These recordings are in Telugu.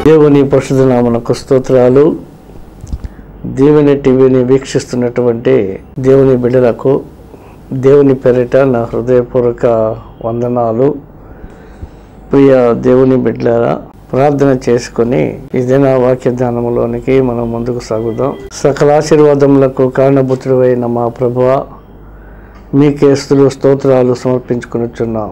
దేవుని పరిశుద్ధ నామనకు స్తోత్రాలు దేవుని టీవీని వీక్షిస్తున్నటువంటి దేవుని బిడ్డలకు దేవుని పేరిట నా హృదయపూర్వక వందనాలు ప్రియ దేవుని బిడ్డలారా ప్రార్థన చేసుకొని ఇదిన వాక్య ధ్యానంలోనికి మనం ముందుకు సాగుదాం సకల ఆశీర్వాదములకు కారణభూతుడు అయిన మా ప్రభువ మీకే స్తులు స్తోత్రాలు సమర్పించుకొనుచున్నాం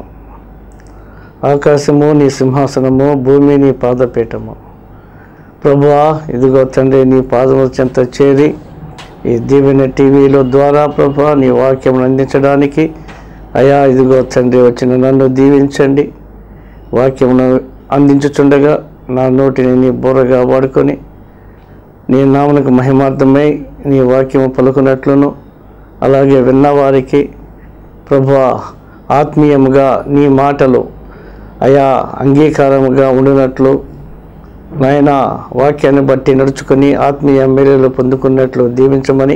ఆకాశము నీ సింహాసనము భూమి నీ పాదపీఠము ప్రభువా ఇదిగో తండ్రి నీ పాదముల చెంత చేరి ఈ దీవెన టీవీలో ద్వారా ప్రభా నీ వాక్యం అందించడానికి అయా ఇదిగో తండ్రి వచ్చిన నన్ను దీవించండి వాక్యమును అందించుచుండగా నా నోటిని నీ బుర్రగా వాడుకొని నీ నామనకు మహిమార్థమై నీ వాక్యము పలుకున్నట్లును అలాగే విన్నవారికి ప్రభు ఆత్మీయముగా నీ మాటలు అయా అంగీకారముగా ఉండినట్లు నాయన వాక్యాన్ని బట్టి నడుచుకొని ఆత్మీయ మేలు పొందుకున్నట్లు దీవించమని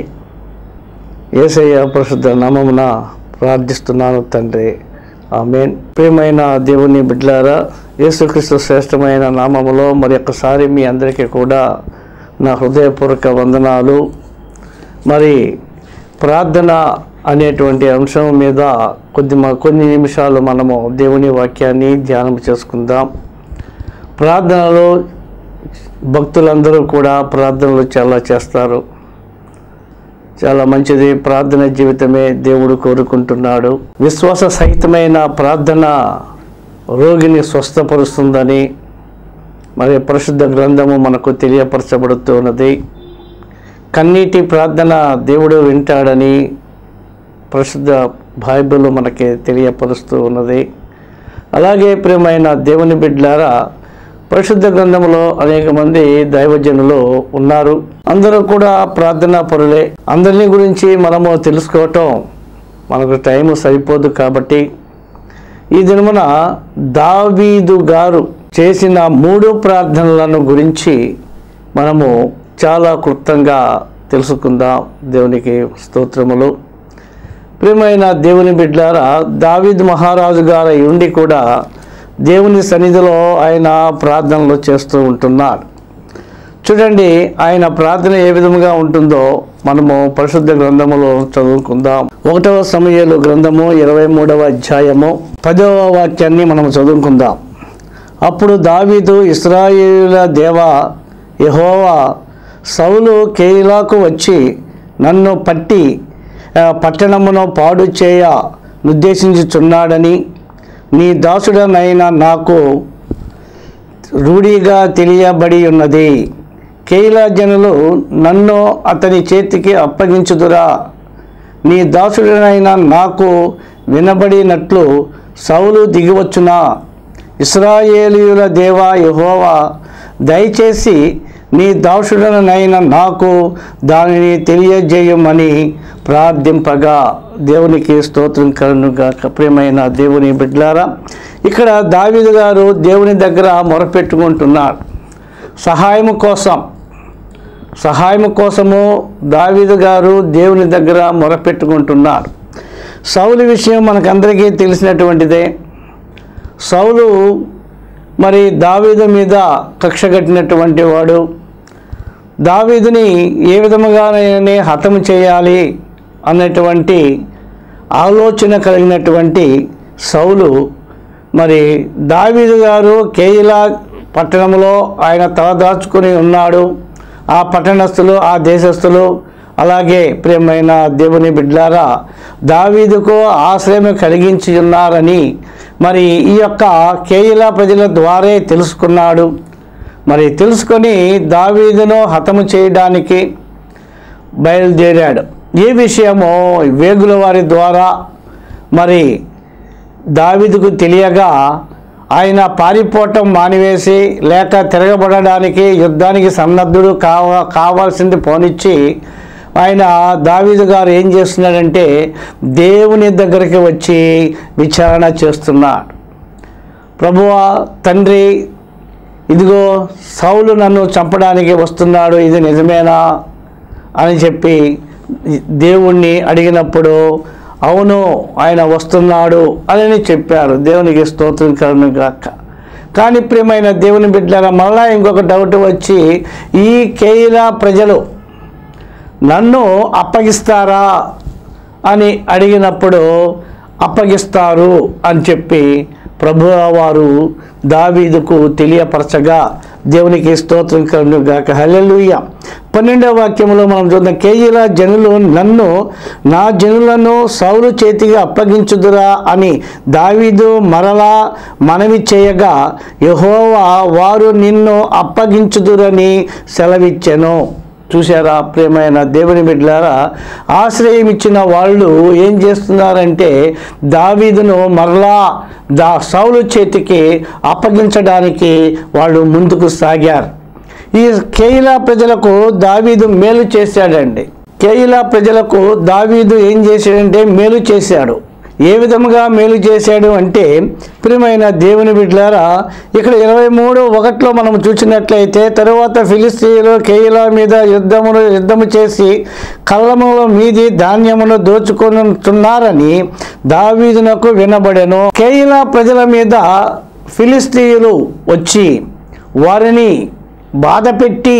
ఏసయ్య పరిశుద్ధ నామమున ప్రార్థిస్తున్నాను తండ్రి ఆమెన్ ప్రియమైన దేవుని బిడ్లారా యేసుక్రీస్తు శ్రేష్టమైన నామములో మరి ఒక్కసారి మీ అందరికీ కూడా నా హృదయపూర్వక వందనాలు మరి ప్రార్థన అనేటువంటి అంశం మీద కొద్ది మ- కొన్ని నిమిషాలు మనము దేవుని వాక్యాన్ని ధ్యానం చేసుకుందాం ప్రార్థనలో భక్తులందరూ కూడా ప్రార్థనలు చాలా చేస్తారు చాలా మంచిది ప్రార్థన జీవితమే దేవుడు కోరుకుంటున్నాడు విశ్వాస సహితమైన ప్రార్థన రోగిని స్వస్థపరుస్తుందని మరి పరిశుద్ధ గ్రంథము మనకు తెలియపరచబడుతున్నది కన్నీటి ప్రార్థన దేవుడు వింటాడని పరిశుద్ధ బైబిల్ మనకి తెలియపరుస్తూ ఉన్నది అలాగే ప్రియమైన దేవుని బిడ్డలారా పరిశుద్ధ గ్రంథంలో అనేక మంది దైవజనులు ఉన్నారు అందరూ కూడా ప్రార్థనా పరులే అందరినీ గురించి మనము తెలుసుకోవటం మనకు టైం సరిపోదు కాబట్టి ఈ దినమున దావీదు గారు చేసిన మూడు ప్రార్థనలను గురించి మనము చాలా క్లుప్తంగా తెలుసుకుందాం దేవునికి స్తోత్రములు ప్రియమైన దేవుని బిడ్డారా దావీద్ మహారాజు గారి ఉండి కూడా దేవుని సన్నిధిలో ఆయన ప్రార్థనలు చేస్తూ ఉంటున్నాడు చూడండి ఆయన ప్రార్థన ఏ విధముగా ఉంటుందో మనము పరిశుద్ధ గ్రంథములో చదువుకుందాం ఒకటవ సమయాలు గ్రంథము ఇరవై మూడవ అధ్యాయము పదవ వాక్యాన్ని మనం చదువుకుందాం అప్పుడు దావీదు ఇస్రాయేలుల దేవ యెహోవా సౌలు కేయిలాకు వచ్చి నన్ను పట్టి ఆ, పట్టణమును పాడు చేయ నిర్దేశించుచున్నాడని నీ దాసుడనైన నాకు రూఢిగా తెలియబడి ఉన్నది కేయిలా జనులు నన్ను అతని చేతికి అప్పగించుదురా నీ దాసుడనైన నాకు వినబడినట్లు సౌలు దిగివచ్చునా ఇస్రాయేలీయుల దేవా యెహోవా దయచేసి నీ దాసుడనైన నాకు దానిని తెలియజేయమని ప్రార్థింపగా దేవునికి స్తోత్రం కలుగుగా ప్రియమైన దేవుని బిడ్డలారా ఇక్కడ దావీదు గారు దేవుని దగ్గర మొరపెట్టుకుంటున్నాడు సహాయం కోసం సహాయం కోసము దావీదు గారు దేవుని దగ్గర మొరపెట్టుకుంటున్నారు సౌలు విషయం మనకందరికీ తెలిసినటువంటిదే సౌలు మరి దావీదు మీద కక్ష కట్టినటువంటి వాడు దావీదుని ఏ విధముగానే హతము చేయాలి అన్నటువంటి ఆలోచన కలిగినటువంటి సౌలు మరి దావీదు గారు కేయిలా పట్టణంలో ఆయన తలదాచుకుని ఉన్నాడు ఆ పట్టణస్థులు ఆ దేశస్థులు అలాగే ప్రియమైన దేవుని బిడ్లారా దావీదుకు ఆశ్రయం కలిగించి ఉన్నారని మరి ఈ యొక్క కేయిలా ప్రజల ద్వారే తెలుసుకున్నాడు మరి తెలుసుకొని దావీదును హతము చేయడానికి బయలుదేరాడు ఈ విషయము వేగుల వారి ద్వారా మరి దావీదుకు తెలియగా ఆయన పారిపోవటం మానివేసి లేక తిరగబడడానికి యుద్ధానికి సన్నద్ధుడు కావ కావాల్సింది పోనిచ్చి ఆయన దావీదు గారు ఏం చేస్తున్నాడంటే దేవుని దగ్గరికి వచ్చి విచారణ చేస్తున్నాడు ప్రభువా తండ్రి ఇదిగో సౌలు నన్ను చంపడానికి వస్తున్నాడు ఇది నిజమేనా అని చెప్పి దేవుణ్ణి అడిగినప్పుడు అవును ఆయన వస్తున్నాడు అని చెప్పారు దేవునికి స్తోత్రం కలను గాక కానీ ప్రియమైన దేవుని బిడ్డల మళ్ళా ఇంకొక డౌట్ వచ్చి ఈ కేయిలా ప్రజలు నన్ను అప్పగిస్తారా అని అడిగినప్పుడు అప్పగిస్తారు అని చెప్పి ప్రభు వారు దావీదుకు తెలియపరచగా దేవునికి స్తోత్రం కలుగు గాక హల్లెలూయ పన్నెండవ వాక్యంలో మనం చూద్దాం కేయిల జనులు నన్ను నా జనులను సౌలు చేతికి అప్పగించుదురా అని దావీదు మరలా మనవి చేయగా యెహోవా వారు నిన్ను అప్పగించుదురని సెలవిచ్చెను చూసారా ప్రేమైన దేవుని బిడ్డలారా ఆశ్రయం ఇచ్చిన వాళ్ళు ఏం చేస్తున్నారంటే దావీదును మరలా దా సౌలు చేతికి అప్పగించడానికి వాళ్ళు ముందుకు సాగారు ఈ కేయిలా ప్రజలకు దావీదు మేలు చేశాడండి కేయిలా ప్రజలకు దావీదు ఏం చేశాడంటే మేలు చేశాడు ఏ విధముగా మేలు చేశాడు అంటే ప్రియమైన దేవుని బిడ్డలారా ఇక్కడ ఇరవై మూడు ఒకటిలో మనం చూసినట్లయితే తరువాత ఫిలిస్తీన్లు కేయిలా మీద యుద్ధమును యుద్ధము చేసి కళ్ళముల మీది ధాన్యమును దోచుకొనుతున్నారని దావీదునకు వినబడెను కేయిలా ప్రజల మీద ఫిలిస్తీయులు వచ్చి వారిని బాధపెట్టి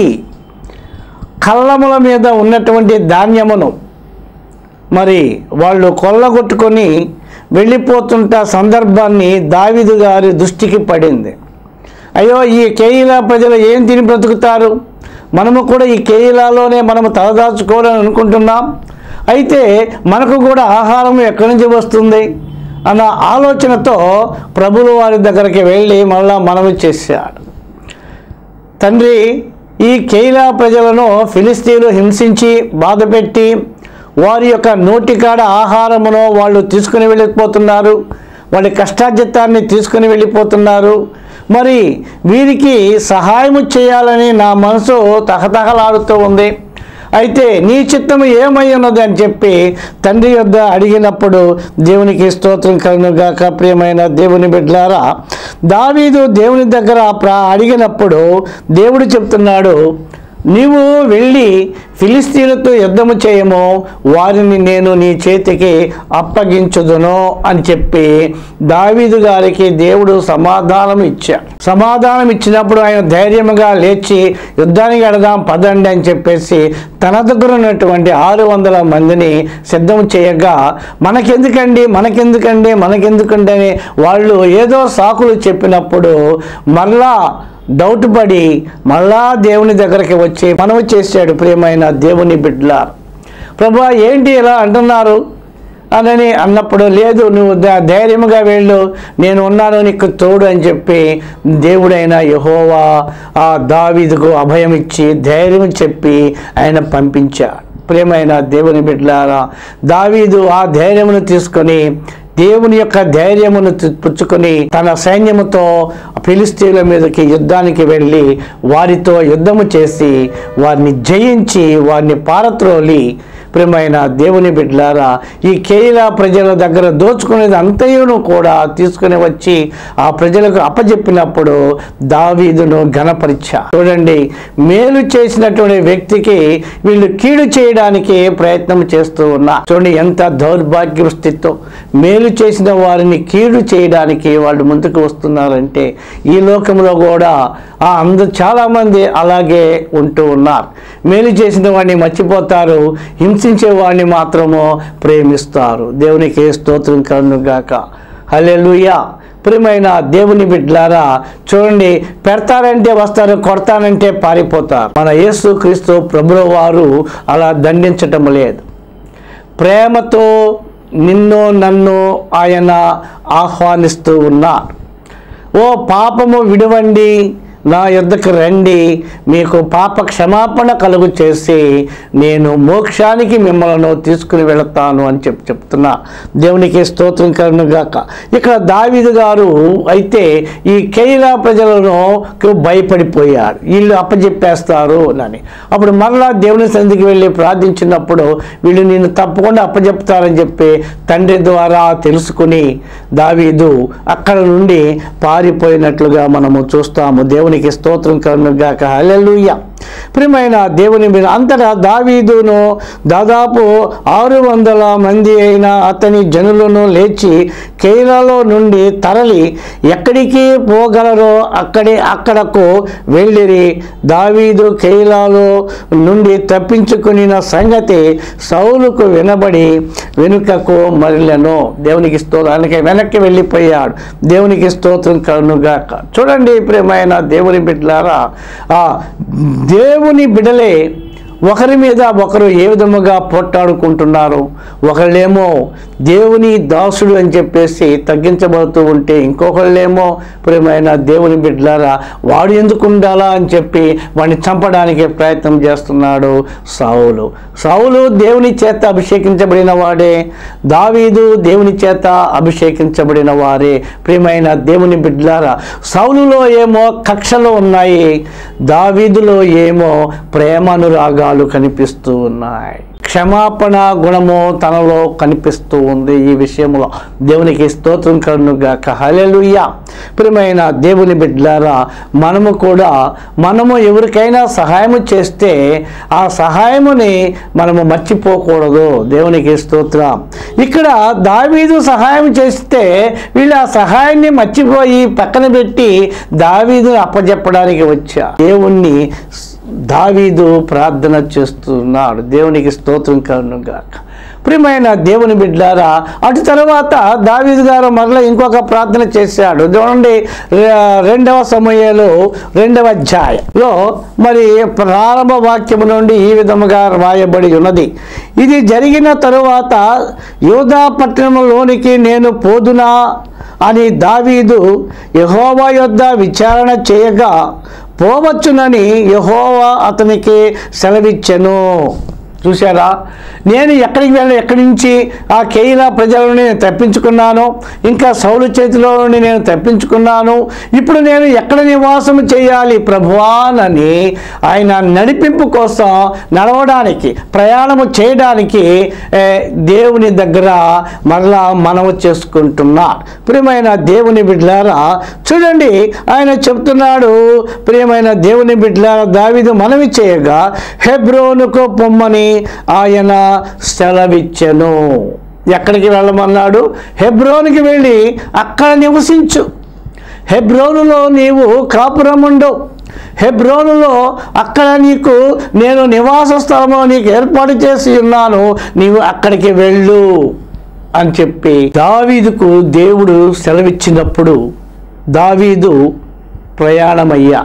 కళ్ళముల మీద ఉన్నటువంటి ధాన్యమును మరి వాళ్ళు కొల్లగొట్టుకొని వెళ్ళిపోతుంట సందర్భాన్ని దావిదు గారి దృష్టికి పడింది అయ్యో ఈ కేయిలా ప్రజలు ఏం తిని బ్రతుకుతారు మనము కూడా ఈ కేయిలాలోనే మనము తలదాచుకోవాలని అనుకుంటున్నాం అయితే మనకు కూడా ఆహారం ఎక్కడి నుంచి వస్తుంది అన్న ఆలోచనతో ప్రభుల వారి దగ్గరికి వెళ్ళి మళ్ళా మనవి చేశాడు తండ్రి ఈ కేయిలా ప్రజలను ఫిలిస్తీన్లు హింసించి బాధపెట్టి వారి యొక్క నోటికాడ ఆహారమును వాళ్ళు తీసుకుని వెళ్ళిపోతున్నారు వాళ్ళ కష్టార్జితాన్ని తీసుకుని వెళ్ళిపోతున్నారు మరి వీరికి సహాయము చేయాలని నా మనసు తహతహలాడుతూ ఉంది అయితే నీ చిత్తము ఏమై ఉన్నది అని చెప్పి తండ్రి యొద్ద అడిగినప్పుడు దేవునికి స్తోత్రం కలుగుగాక ప్రియమైన దేవుని బిడ్డలారా దావీదు దేవుని దగ్గర ప్రా అడిగినప్పుడు దేవుడు చెప్తున్నాడు నీవు వెళ్ళి ఫిలిస్తీన్లతో యుద్ధము చేయము వారిని నేను నీ చేతికి అప్పగించుదును అని చెప్పి దావీదు గారికి దేవుడు సమాధానం ఇచ్చాడు సమాధానం ఇచ్చినప్పుడు ఆయన ధైర్యముగా లేచి యుద్ధానికి వెళదాం పదండి అని చెప్పేసి తన దగ్గర ఉన్నటువంటి ఆరు వందల మందిని సిద్ధం చేయగా మనకెందుకండి మనకెందుకండి మనకెందుకండి అని వాళ్ళు ఏదో సాకులు చెప్పినప్పుడు మరలా డౌట్ పడి మళ్ళా దేవుని దగ్గరికి వచ్చి మనవి చేశాడు ప్రియమైన దేవుని బిడ్డల ప్రభా ఏంటి ఇలా అంటున్నారు అనని అన్నప్పుడు లేదు నువ్వు ధై- ధైర్యముగా వెళ్ళు నేను ఉన్నాను నీకు తోడు అని చెప్పి దేవుడైన యహోవా ఆ దావీదుకు అభయం ఇచ్చి ధైర్యం చెప్పి ఆయన పంపించాడు ప్రియమైన దేవుని బిడ్డలారా దావీదు ఆ ధైర్యమును తీసుకొని దేవుని యొక్క ధైర్యమును తి- పుచ్చుకొని తన సైన్యముతో ఫిలిస్తీన్ల మీదకి యుద్ధానికి వెళ్ళి వారితో యుద్ధము చేసి వారిని జయించి వారిని పారత్రోలి ప్రియమైన దేవుని బిడ్డలారా ఈ కేయిలా ప్రజల దగ్గర దోచుకునేది అంతయును కూడా తీసుకుని వచ్చి ఆ ప్రజలకు అప్పజెప్పినప్పుడు దావీదును ఘనపరిచా చూడండి మేలు చేసినటువంటి వ్యక్తికి వీళ్ళు కీడు చేయడానికి ప్రయత్నం చేస్తూ ఉన్నా చూడండి ఎంత దౌర్భాగ్య స్థితితో మేలు చేసిన వారిని కీడు చేయడానికి వాళ్ళు ముందుకు వస్తున్నారంటే ఈ లోకంలో కూడా ఆ అందరు చాలామంది అలాగే ఉంటూ ఉన్నారు మేలు చేసిన వాడిని మర్చిపోతారు హింసించే వాడిని మాత్రము ప్రేమిస్తారు దేవునికి స్తోత్రం కలుగాక హల్లెలూయా ప్రియమైన దేవుని బిడ్డలారా చూడండి పెడతారంటే వస్తారు కొడతానంటే పారిపోతారు మన యేసు క్రీస్తు ప్రభుల వారు అలా దండించటం లేదు ప్రేమతో నిన్ను నన్ను ఆయన ఆహ్వానిస్తూ ఉన్నారు ఓ పాపము విడవండి నా యొద్దకు రండి మీకు పాప క్షమాపణ కలుగు చేసి నేను మోక్షానికి మిమ్మల్ని తీసుకుని వెళతాను అని చెప్పి చెప్తున్నా దేవునికి స్తోత్రం కలుగుగాక ఇక్కడ దావీదు గారు అయితే ఈ కేయిలా ప్రజలను భయపడిపోయాడు వీళ్ళు అప్పచెప్పేస్తారు అని అప్పుడు మరలా దేవుని సన్నిధికి వెళ్ళి ప్రార్థించినప్పుడు వీళ్ళు నేను తప్పకుండా అప్పచెప్తారని చెప్పి తండ్రి ద్వారా తెలుసుకుని దావీదు అక్కడ నుండి పారిపోయినట్లుగా మనము చూస్తాము దేవునికి స్తోత్రం కలుగాక హల్లెలూయా ప్రియమైన దేవుని మీద అంతటా దావీదును దాదాపు ఆరు వందల మంది అయిన అతని జనులను లేచి కేరళలో నుండి తరలి ఎక్కడికి పోగలరో అక్కడే అక్కడకు వెళ్ళిరి దావీదు కేరళలో నుండి తప్పించుకుని సంగతి సౌలుకు వినబడి వెనుకకు మరలను దేవునికి స్తోత్రానికి వెనక్కి వెళ్ళిపోయాడు దేవునికి స్తోత్రం కలుగాక చూడండి ప్రేమైన దేవుని బిడ్డలారా ఆ దేవుని బిడలే ఒకరి మీద ఒకరు ఏ విధముగా పోట్లాడుకుంటున్నారు ఒకళ్ళేమో దేవుని దాసుడు అని చెప్పేసి తగ్గించబడుతూ ఉంటే ఇంకొకళ్ళేమో ప్రియమైన దేవుని బిడ్డలారా వాడు ఎందుకు ఉండాలా అని చెప్పి వాడిని చంపడానికి ప్రయత్నం చేస్తున్నాడు సావులు సావులు దేవుని చేత అభిషేకించబడిన వాడే దావీదు దేవుని చేత అభిషేకించబడిన వారే ప్రియమైన దేవుని బిడ్డలారా సౌలులో ఏమో కక్షలు ఉన్నాయి దావీదులో ఏమో ప్రేమానురాగాలు కనిపిస్తూ ఉన్నాయి క్షమాపణ గుణము తనలో కనిపిస్తూ ఉంది ఈ విషయంలో దేవునికి స్తోత్రం కరునుగాక హల్లెలూయా ప్రియమైన దేవుని బిడ్డలారా మనము కూడా మనము ఎవరికైనా సహాయము చేస్తే ఆ సహాయముని మనము మర్చిపోకూడదు దేవునికి స్తోత్రం ఇక్కడ దావీదు సహాయం చేస్తే వీళ్ళు ఆ సహాయాన్ని మర్చిపోయి పక్కన పెట్టి దావీదుని అప్పచెప్పడానికి వచ్చా దేవుణ్ణి దావీదు ప్రార్థన చేస్తున్నాడు దేవునికి స్తోత్రం కలుగాక ప్రియమైన దేవుని బిడ్డారా అటు తర్వాత దావీదు గారు మరలా ఇంకొక ప్రార్థన చేశాడు చూడండి రె- రెండవ సమయంలో రెండవ అధ్యాయంలో మరి ప్రారంభ వాక్యము నుండి ఈ విధముగా రాయబడి ఉన్నది ఇది జరిగిన తరువాత యోధా పట్టణంలోనికి నేను పోదునా అని దావీదు యహోవా యొద్ద విచారణ చేయగా పోవచ్చునని యహోవా అతనికి సెలవిచ్చెను చూసారా నేను ఎక్కడికి వెళ్ళి ఎక్కడి నుంచి ఆ కేయిలా ప్రజలను నేను తప్పించుకున్నాను ఇంకా సౌలు చేతిలో నుండి నేను తప్పించుకున్నాను ఇప్పుడు నేను ఎక్కడ నివాసం చేయాలి ప్రభువానని ఆయన నడిపింపు కోసం నడవడానికి ప్రయాణము చేయడానికి ఏ, దేవుని దగ్గర మరలా మనము చేసుకుంటున్నా ప్రియమైన దేవుని బిడ్డలారా చూడండి ఆయన చెప్తున్నాడు ప్రియమైన దేవుని బిడ్డలారా దావిదు మనవి చేయగా హెబ్రోనుకు పొమ్మని ఆయన సెలవిచ్చెను ఎక్కడికి వెళ్ళమన్నాడు హెబ్రోనికి వెళ్ళి అక్కడ నివసించు హెబ్రోనులో నీవు కాపురముండు హెబ్రోనులో అక్కడ నీకు నేను నివాస స్థలము నీకు ఏర్పాటు చేసి ఉన్నాను నీవు అక్కడికి వెళ్ళు అని చెప్పి దావీదుకు దేవుడు సెలవిచ్చినప్పుడు దావీదు ప్రయాణమయ్యా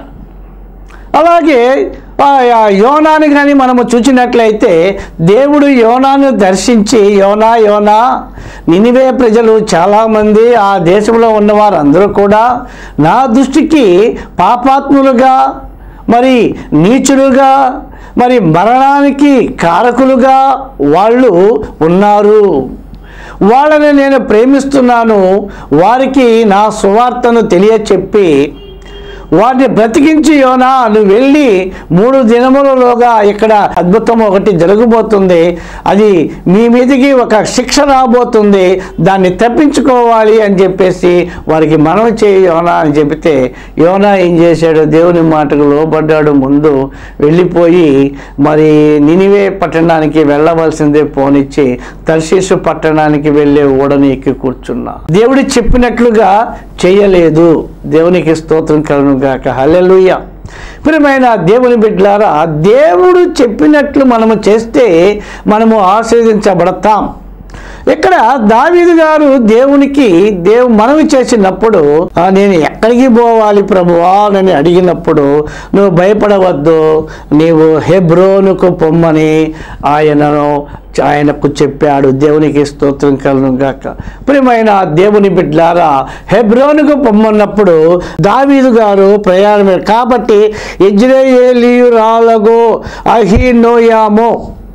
అలాగే ఆ ఆ యోనాని కానీ మనము చూసినట్లయితే దేవుడు యోనాను దర్శించి యోనా యోనా నినివే ప్రజలు చాలామంది ఆ దేశంలో ఉన్నవారు అందరూ కూడా నా దృష్టికి పాపాత్ములుగా మరి నీచులుగా మరి మరణానికి కారకులుగా వాళ్ళు ఉన్నారు వాళ్ళని నేను ప్రేమిస్తున్నాను వారికి నా సువార్తను తెలియచెప్పి వారిని బ్రతికించి యోనా నువ్వు వెళ్ళి మూడు దినములలోగా ఇక్కడ అద్భుతం ఒకటి జరగబోతుంది అది మీ మీదకి ఒక శిక్ష రాబోతుంది దాన్ని తప్పించుకోవాలి అని చెప్పేసి వారికి మనవి చేయి యోనా అని చెబితే యోనా ఏం చేశాడు దేవుని మాటకు లోబడ్డాడు ముందు వెళ్ళిపోయి మరి నినివే పట్టణానికి వెళ్ళవలసిందే పోనిచ్చి తర్శీసు పట్టణానికి వెళ్ళే ఓడని ఎక్కి కూర్చున్నా దేవుడు చెప్పినట్లుగా చేయలేదు దేవునికి స్తోత్రం కలను గాక హల్లెలూయా ప్రియమైన దేవుని బిడ్డలారా దేవుడు చెప్పినట్లు మనము చేస్తే మనము ఆశీర్వదించబడతాం ఇక్కడ దావీదు గారు దేవునికి దేవు మనవి చేసినప్పుడు "ఆ, నేను ఎక్కడికి పోవాలి ప్రభువా అని అడిగినప్పుడు నువ్వు భయపడవద్దు నీవు హెబ్రోనుకు పొమ్మని ఆయనను ఆయనకు చెప్పాడు దేవునికి స్తోత్రం కలను గాక ప్రియమైన దేవుని బిడ్డలారా హెబ్రోనుకు పొమ్మన్నప్పుడు దావీదు గారు ప్రయాణమే కాబట్టి ఇజ్రాయేలీయురాలగు అహినోయామో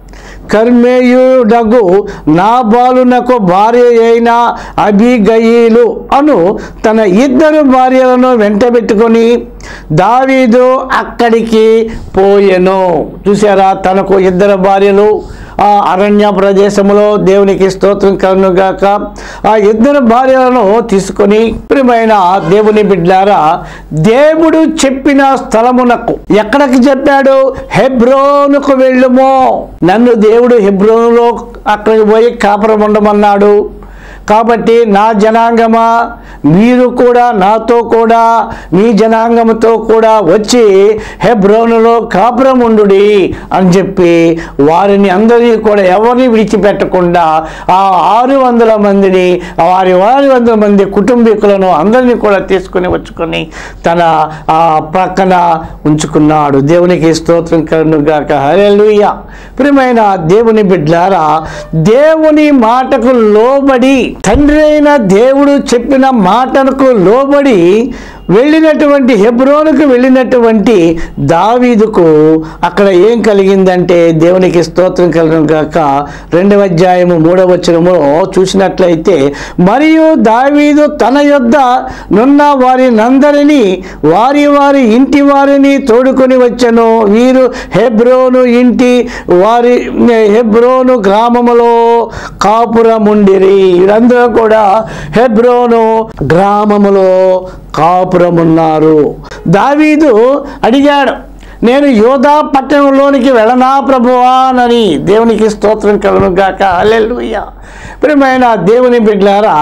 కర్మేయుడగు నాబాలునకు భార్య అయిన అబిగయీలు అను తన ఇద్దరు భార్యలను వెంటబెట్టుకొని దావీదు అక్కడికి పోయెను చూసారా తనకు ఇద్దరు భార్యలు ఆ అరణ్య ప్రదేశంలో దేవునికి స్తోత్రం కలుగుగాక ఆ ఇద్దరు భార్యలను తీసుకొని ప్రియమైన దేవుని బిడ్డారా దేవుడు చెప్పిన స్థలమునకు ఎక్కడికి చెప్పాడు హెబ్రోనుకు వెళ్ళుమో నన్ను దేవుడు హెబ్రోనులో అక్కడికి పోయి కాపురం ఉండమన్నాడు కాబట్టి నా జనాంగమా మీరు కూడా నాతో కూడా మీ జనాంగంతో కూడా వచ్చి హెబ్రోనులో కాపురం ఉండుడి అని చెప్పి వారిని అందరినీ కూడా ఎవరిని విడిచిపెట్టకుండా ఆ ఆరు వందల మందిని వారి ఆరు వందల మంది కుటుంబీకులను అందరినీ కూడా తీసుకొని వచ్చుకొని తన ఆ ప్రక్కన ఉంచుకున్నాడు దేవునికి స్తోత్రం కలుగుగాక హల్లెలూయా ప్రియమైన దేవుని బిడ్డారా దేవుని మాటకు లోబడి తండ్రి అయిన దేవుడు చెప్పిన మాటలకు లోబడి వెళ్ళినటువంటి హెబ్రోనుకు వెళ్ళినటువంటి దావీదుకు అక్కడ ఏం కలిగిందంటే దేవునికి స్తోత్రం కలగడం కాక రెండవ అధ్యాయము మూడవ వచనము చూసినట్లయితే మరియు దావీదు తన యొద్ద నున్న వారినందరినీ వారి వారి ఇంటి వారిని తోడుకొని వచ్చెను వీరు హెబ్రోను ఇంటి వారి హెబ్రోను గ్రామములో కాపురముండిరి వీరందరూ కూడా హెబ్రోను గ్రామములో కాపురమున్నారు దావీదు అడిగాడు నేను యోధా పట్టణంలోనికి వెళ్ళనా ప్రభువానని దేవునికి స్తోత్రం కలను గాక అల్లెలుయ్య ప్రియమైన దేవుని బిడ్డారా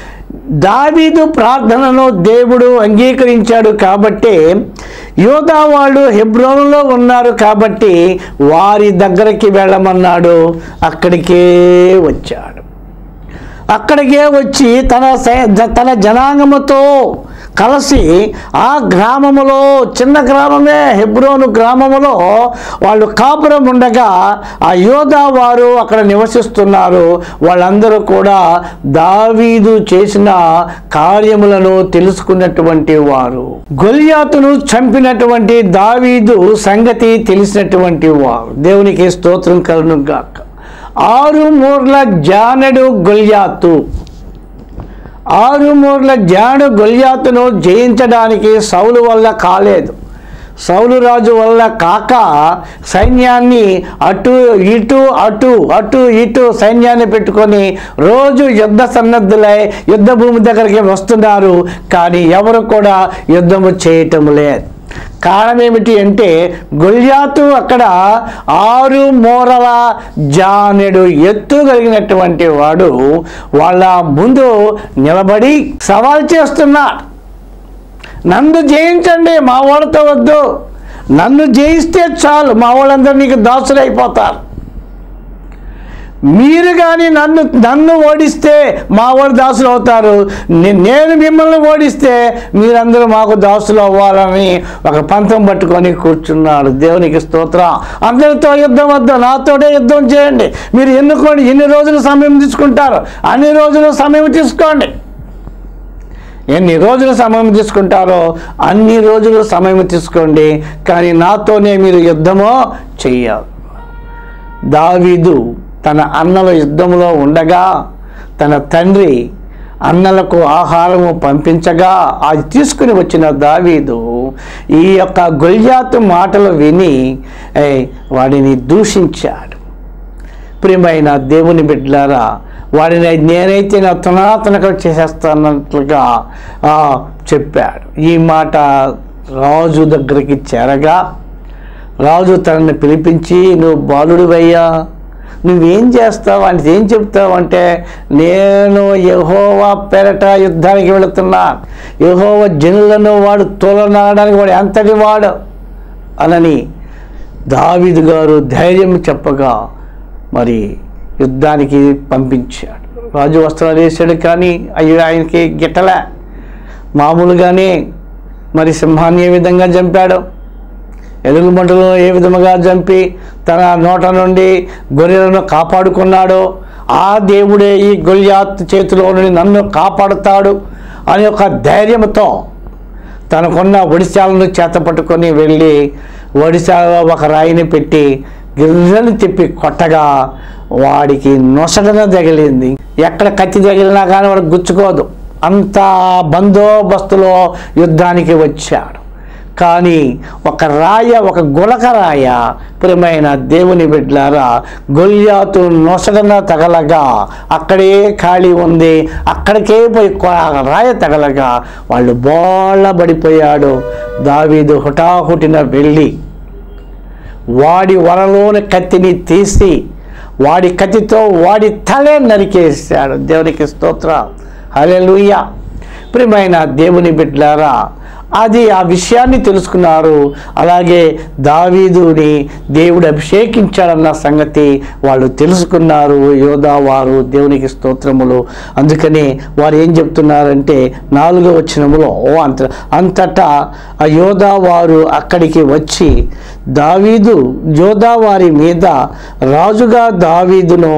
దావీదు ప్రార్థనను దేవుడు అంగీకరించాడు కాబట్టి యోధా వాళ్ళు హెబ్రోనులో ఉన్నారు కాబట్టి వారి దగ్గరికి వెళ్ళమన్నాడు అక్కడికే వచ్చాడు అక్కడికే వచ్చి తన సై- తన జనాంగముతో కలిసి ఆ గ్రామములో చిన్న గ్రామమే హెబ్రోను గ్రామములో వాళ్ళు కాపురం ఉండగా ఆ యోధా వారు అక్కడ నివసిస్తున్నారు వాళ్ళందరూ కూడా దావీదు చేసిన కార్యములను తెలుసుకున్నటువంటి వారు గొలియాతును చంపినటువంటి దావీదు సంగతి తెలిసినటువంటి వారు దేవునికి స్తోత్రం కలును గాక ఆరు మూర్ల జానడు గొల్యాతు ఆరు మూర్ల జాడు గొల్యాతును జయించడానికి సౌలు వల్ల కాలేదు సౌలు రాజు వల్ల కాక సైన్యాన్ని అటు ఇటు అటు అటు ఇటు సైన్యాన్ని పెట్టుకొని రోజు యుద్ధ సన్నద్ధులై యుద్ధ భూమి దగ్గరికి వస్తున్నారు కానీ ఎవరు కూడా యుద్ధము చేయటం లేదు కారణం ఏమిటి అంటే గొల్యాతు అక్కడ ఆరు మూరల జానెడు ఎత్తు కలిగినటువంటి వాడు వాళ్ళ ముందు నిలబడి సవాల్ చేస్తున్నాడు నన్ను జయించండి మా వాళ్ళతో వద్దు నన్ను జయిస్తే చాలు మా వాళ్ళందరూ నీకు దాసులైపోతారు మీరు కానీ నన్ను నన్ను ఓడిస్తే మా వాడు దాసులు అవుతారు నే- నేను మిమ్మల్ని ఓడిస్తే మీరందరూ మాకు దాసులు అవ్వాలని ఒక పంతం పట్టుకొని కూర్చున్నాడు దేవునికి స్తోత్రం అందరితో యుద్ధం వద్దు నాతోటే యుద్ధం చేయండి మీరు ఎన్నుకోండి ఎన్ని రోజులు సమయం తీసుకుంటారు అన్ని రోజులు సమయం తీసుకోండి ఎన్ని రోజులు సమయం తీసుకుంటారో అన్ని రోజులు సమయం తీసుకోండి కానీ నాతోనే మీరు యుద్ధమో చెయ్యాలి దావీదు తన అన్నల యుద్ధంలో ఉండగా తన తండ్రి అన్నలకు ఆహారము పంపించగా అది తీసుకుని వచ్చిన దావీదు ఈ యొక్క గొల్యాతు మాటలు విని ఏయ్, వాడిని దూషించాడు ప్రియమైన దేవుని బిడ్డలారా వాడిని నేనైతే నా తునాతనక చేసేస్తానట్లుగా ఆ, చెప్పాడు ఈ మాట రాజు దగ్గరికి చేరగా రాజు తనని పిలిపించి నువ్వు బాలుడివయ్యా నువ్వేం చేస్తావు అంటే ఏం చెప్తావు అంటే నేను యహోవా పెరట యుద్ధానికి వెళుతున్నా యహోవా జనులను వాడు తోలనాడడానికి వాడు ఎంతటి వాడు అనని దావీదు గారు ధైర్యం చెప్పగా మరి యుద్ధానికి పంపించాడు రాజు వస్త్రాలు వేసాడు కానీ అయ్యో ఆయనకి గిట్టలే మామూలుగానే మరి సింహాన్ని ఏ విధంగా చంపాడు ఎలుగుబంటలను ఏ విధముగా చంపి తన నోట నుండి గొర్రెలను కాపాడుకున్నాడో ఆ దేవుడే ఈ గొల్యాత్ చేతిలో నుండి నన్ను కాపాడుతాడు అనే ఒక ధైర్యంతో తనకున్న ఒడిశాలను చేతపట్టుకొని వెళ్ళి ఒడిశాలో ఒక రాయిని పెట్టి గిర్రని తిప్పి కొట్టగా వాడికి నొసటన తగిలింది ఎక్కడ కత్తి తగిలినా కానీ వాడికి గుచ్చుకోదు అంత బందోబస్తులో యుద్ధానికి వచ్చాడు కానీ ఒక రాయ ఒక గులక రాయ ప్రియమైన దేవుని బిడ్డలారా గొల్యాతు నొసడన తగలగా అక్కడే ఖాళీ ఉంది అక్కడికే పోయి కొ- రాయ తగలగా వాళ్ళు బోళ్ళబడిపోయాడు దావీదు హుటాహుటిన వెళ్ళి వాడి వరలోని కత్తిని తీసి వాడి కత్తితో వాడి తలే నరికేశాడు దేవునికి స్తోత్ర హల్లెలూయా ప్రియమైన దేవుని బిడ్డలారా అది ఆ విషయాన్ని తెలుసుకున్నారు అలాగే దావీదుని దేవుడు అభిషేకించాడన్న సంగతి వాళ్ళు తెలుసుకున్నారు యోధా వారు దేవునికి స్తోత్రములు అందుకని వారు ఏం చెప్తున్నారంటే నాలుగో వచనములో ఓ అంత అంతటా ఆ యోధా వారు అక్కడికి వచ్చి దావీదు యోధా వారి మీద రాజుగా దావీదును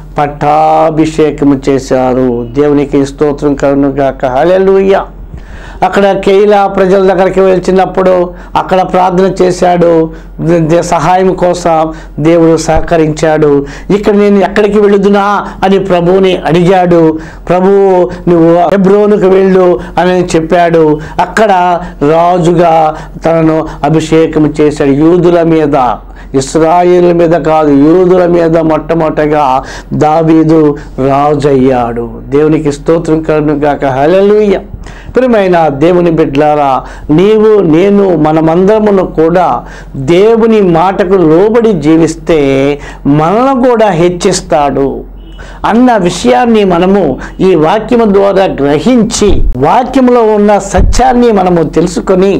పట్టాభిషేకము చేశారు దేవునికి స్తోత్రం కరుణగాక హల్లెలూయా అక్కడ కేయిలా ప్రజల దగ్గరికి వెళ్చినప్పుడు అక్కడ ప్రార్థన చేశాడు దే- దే- సహాయం కోసం దేవుడు సహకరించాడు ఇక్కడ నేను ఎక్కడికి వెళుదునా అని ప్రభువుని అడిగాడు ప్రభువు నువ్వు హెబ్రోనుకు వెళ్ళు అని చెప్పాడు అక్కడ రాజుగా తనను అభిషేకం చేశాడు యూదుల మీద ఇస్రాయేల్ మీద కాదు యూదుల మీద మొట్టమొదటగా దావీదు రాజు అయ్యాడు దేవునికి స్తోత్రం కలుగును గాక హల్లెలూయా ప్రియమైన దేవుని బిడ్డలారా నీవు నేను మనమందరమును కూడా దేవుని మాటకు లోబడి జీవిస్తే మనల్ని కూడా హెచ్చిస్తాడు అన్న విషయాన్ని మనము ఈ వాక్యము ద్వారా గ్రహించి వాక్యములో ఉన్న సత్యాన్ని మనము తెలుసుకొని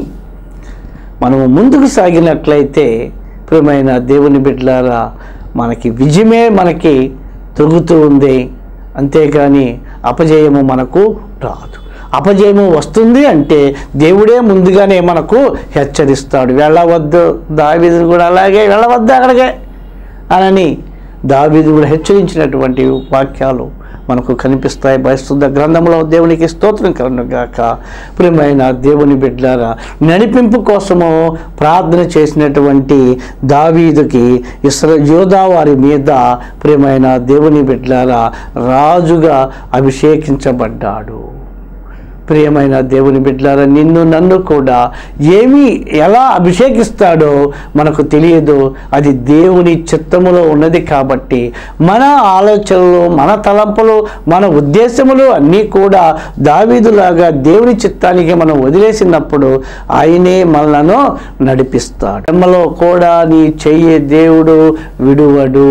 మనము ముందుకు సాగినట్లయితే ప్రియమైన దేవుని బిడ్డలారా మనకి విజయమే మనకి దొరుకుతూ ఉంది అంతేగాని అపజయము మనకు రాదు అపజయము వస్తుంది అంటే దేవుడే ముందుగానే మనకు హెచ్చరిస్తాడు వెళ్ళవద్దు దావీదు కూడా అలాగే వెళ్ళవద్దు అక్కడికే అనని దావీదు కూడా హెచ్చరించినటువంటి వాక్యాలు మనకు కనిపిస్తాయి పరిశుద్ధ గ్రంథంలో దేవునికి స్తోత్రం కలుగుగాక ప్రియమైన దేవుని బిడ్డలారా నడిపింపు కోసము ప్రార్థన చేసినటువంటి దావీదుకి ఇస్ర యోధా వారి మీద ప్రియమైన దేవుని బిడ్డలారా రాజుగా అభిషేకించబడ్డాడు ప్రియమైన దేవుని బిడ్డలారా నిన్ను నన్ను కూడా ఏమి ఎలా అభిషేకిస్తాడో మనకు తెలియదు అది దేవుని చిత్తములో ఉన్నది కాబట్టి మన ఆలోచనలు మన తలంపులు మన ఉద్దేశములు అన్నీ కూడా దావీదులాగా దేవుని చిత్తానికి మనం వదిలేసినప్పుడు ఆయనే మనలను నడిపిస్తాడు జన్మలో కూడా నీ చెయ్యే దేవుడు విడువడు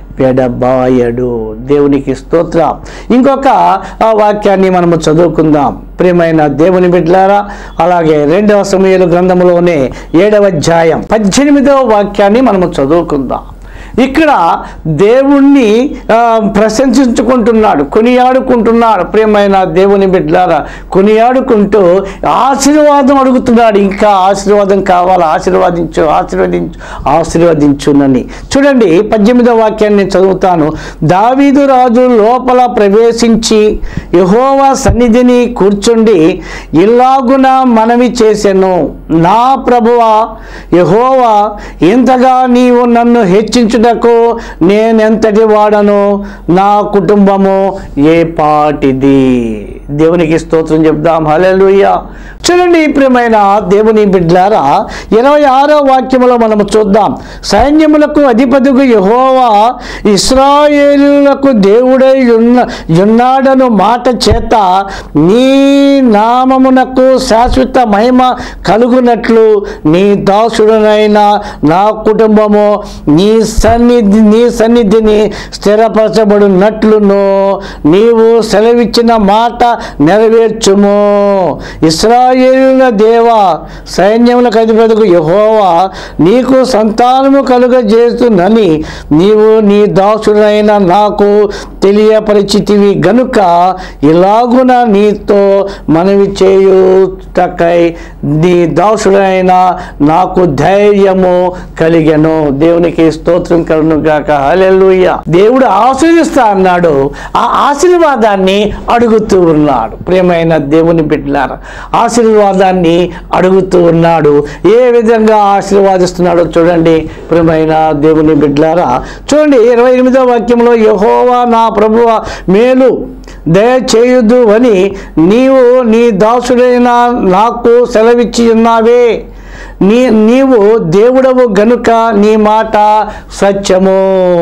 పెడబాయడు దేవునికి స్తోత్ర ఇంకొక ఆ వాక్యాన్ని మనము చదువుకుందాం ప్రియమైన దేవుని బిడ్డలారా అలాగే రెండవ సమయాలు గ్రంథంలోనే ఏడవ అధ్యాయం పద్దెనిమిదవ వాక్యాన్ని మనము చదువుకుందాం ఇక్కడ దేవుణ్ణి ఆ, ప్రశంసించుకుంటున్నాడు కొనియాడుకుంటున్నాడు ప్రియమైన దేవుని బిడ్డలారా కొనియాడుకుంటూ ఆశీర్వాదం అడుగుతున్నాడు ఇంకా ఆశీర్వాదం కావాలి ఆశీర్వదించు ఆశీర్వదించు ఆశీర్వదించునని చూడండి పద్దెనిమిదవ వాక్యాన్ని నేను చదువుతాను దావీదు రాజు లోపల ప్రవేశించి యహోవా సన్నిధిని కూర్చుండి ఇలాగున మనవి చేసెను నా ప్రభువా యహోవా ఇంతగా నీవు నన్ను హెచ్చించుటకు నేనెంతటి వాడను నా కుటుంబము ఏ పాటిది దేవునికి స్తోత్రం చెప్దాం హల్లెలూయా చూడండి ప్రియమైన దేవుని బిడ్డలారా ఇరవై ఆరో వాక్యములో మనము చూద్దాం సైన్యములకు అధిపతికు యహోవా ఇస్రాయేలులకు దేవుడై ఉన్న ఉన్నాడను మాట చేత నీ నామమునకు శాశ్వత మహిమ కలుగునట్లు నీ దాసుడనైన నా కుటుంబము నీ సన్నిధి నీ సన్నిధిని స్థిరపరచబడినట్లును నీవు సెలవిచ్చిన మాట నెరవేర్చుము ఇస్రాయేలుల దేవా సైన్యములకు అధిపతికు యహోవా నీకు సంతానము కలుగజేస్తున్నని నీవు నీ దాసుడైన నాకు తెలియపరిచితివి గనుక ఇలాగున నీతో మనవి చేయుటకై నీ దాసుడైన నాకు ధైర్యము కలిగెను దేవునికి స్తోత్రం కలును గాక హల్లెలూయా దేవుడు ఆశీర్దిస్తా అన్నాడు ఆ ఆశీర్వాదాన్ని అడుగుతూ ఉన్నాడు ప్రియమైన దేవుని బిడ్డలారా ఆశీర్వాదాన్ని అడుగుతూ ఉన్నాడు ఏ విధంగా ఆశీర్వాదిస్తున్నాడో చూడండి ప్రియమైన దేవుని బిడ్డలారా చూడండి ఇరవై ఎనిమిదో వాక్యంలో యహోవా నా ప్రభువ మేలు దయచేయుదు అని నీవు నీ దాసుడైన నాకు సెలవిచ్చి ఉన్నావే నీ నీవు దేవుడవు గనుక నీ మాట సత్యము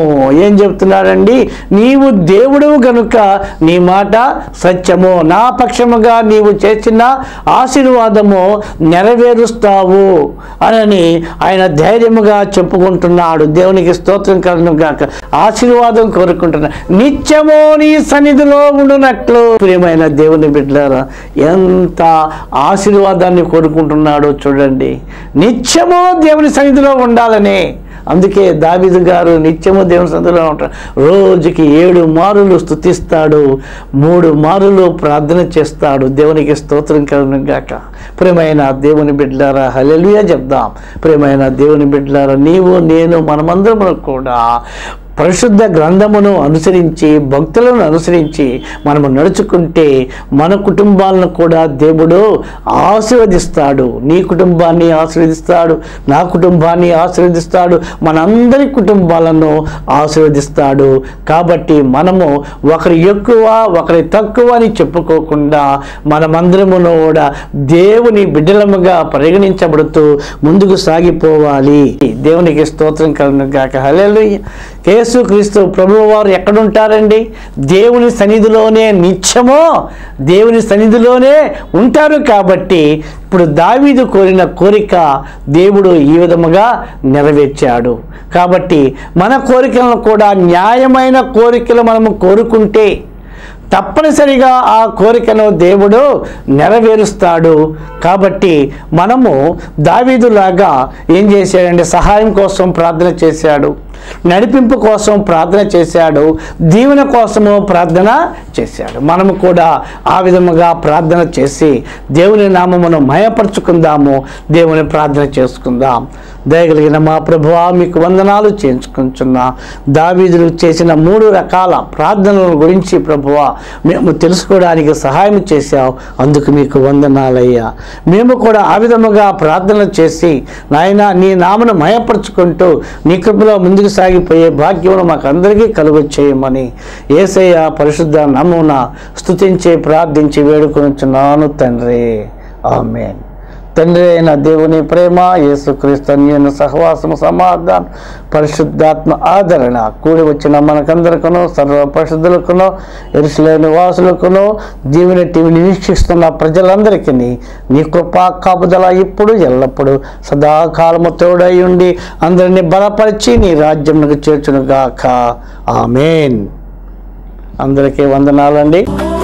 ఏం చెప్తున్నాడండి నీవు దేవుడవు గనుక నీ మాట సత్యము నా పక్షముగా నీవు చేసిన ఆశీర్వాదము నెరవేరుస్తావు అనని ఆయన ధైర్యముగా చెప్పుకుంటున్నాడు దేవునికి స్తోత్రం కలను గాక ఆశీర్వాదం కోరుకుంటున్నా నిత్యము నీ సన్నిధిలో ఉండునట్లు ప్రియమైన దేవుని బిడ్డలారా ఎంత ఆశీర్వాదాన్ని కోరుకుంటున్నాడో చూడండి నిత్యము దేవుని సన్నిధిలో ఉండాలని అందుకే దావిదు గారు నిత్యము దేవుని సన్నిధిలో ఉంటారు రోజుకి ఏడు మారులు స్తుతిస్తాడు మూడు మారులు ప్రార్థన చేస్తాడు దేవునికి స్తోత్రం కలను గాక ప్రేమైన దేవుని బిడ్డలారా హల్లెలూయా చెప్దాం ప్రేమైన దేవుని బిడ్డలారా నీవు నేను మనమందరం కూడా పరిశుద్ధ గ్రంథమును అనుసరించి భక్తులను అనుసరించి మనము నడుచుకుంటే మన కుటుంబాలను కూడా దేవుడు ఆశీర్వదిస్తాడు నీ కుటుంబాన్ని ఆశీర్వదిస్తాడు నా కుటుంబాన్ని ఆశీర్వదిస్తాడు మనందరి కుటుంబాలను ఆశీర్వదిస్తాడు కాబట్టి మనము ఒకరి ఎక్కువ ఒకరి తక్కువ అని చెప్పుకోకుండా మనమందరమును కూడా దేవుని బిడ్డలముగా పరిగణించబడుతూ ముందుకు సాగిపోవాలి దేవునికి స్తోత్రం కలను గాక హల్లెలూయా యేసుక్రీస్తు ప్రభువు వారు ఎక్కడుంటారండి దేవుని సన్నిధిలోనే నిత్యమో దేవుని సన్నిధిలోనే ఉంటారు కాబట్టి ఇప్పుడు దావీదు కోరిన కోరిక దేవుడు ఈ విధముగా నెరవేర్చాడు కాబట్టి మన కోరికలను కూడా న్యాయమైన కోరికలు మనము కోరుకుంటే తప్పనిసరిగా ఆ కోరికను దేవుడు నెరవేరుస్తాడు కాబట్టి మనము దావీదులాగా ఏం చేశాడంటే సహాయం కోసం ప్రార్థన చేశాడు నడిపింపు కోసం ప్రార్థన చేశాడు దీవెన కోసము ప్రార్థన చేశాడు మనము కూడా ఆ విధముగా ప్రార్థన చేసి దేవుని నామమును మయపరుచుకుందాము దేవుని ప్రార్థన చేసుకుందాం దయగలిగిన మా ప్రభువా మీకు వందనాలు చేయించుకుంటున్నా దావీదులు చేసిన మూడు రకాల ప్రార్థనల గురించి ప్రభువా మేము తెలుసుకోవడానికి సహాయం చేశావు అందుకు మీకు వందనాలయ్యా మేము కూడా ఆ విధముగా ప్రార్థన చేసి నాయన నీ నామను మయపరుచుకుంటూ నీ కృపలో ముందుకు సాగిపోయే భాగ్యమును మాకు అందరికీ కలుగు చేయమని ఏసయ్య పరిశుద్ధ నమ్మున స్తుతించి ప్రార్థించి వేడుకొనుచున్నాను తండ్రి ఆమెన్ తండ్రి అయిన దేవుని ప్రేమ యేసుక్రీస్తు అన్యుని సహవాసము సమాధానం పరిశుద్ధాత్మ ఆదరణ కూడి వచ్చిన మనకందరికను సర్వ పరిశుద్ధులకును ఎరుసలేని వాసులకును దీవెన టీవీని వీక్షిస్తున్న ప్రజలందరికీ నీ కృపా కాపుదల ఇప్పుడు ఎల్లప్పుడు సదాకాలము తోడై ఉండి అందరినీ బలపరిచి నీ రాజ్యంకు చేర్చునుగాక ఆమెన్ అందరికీ వందనాలండి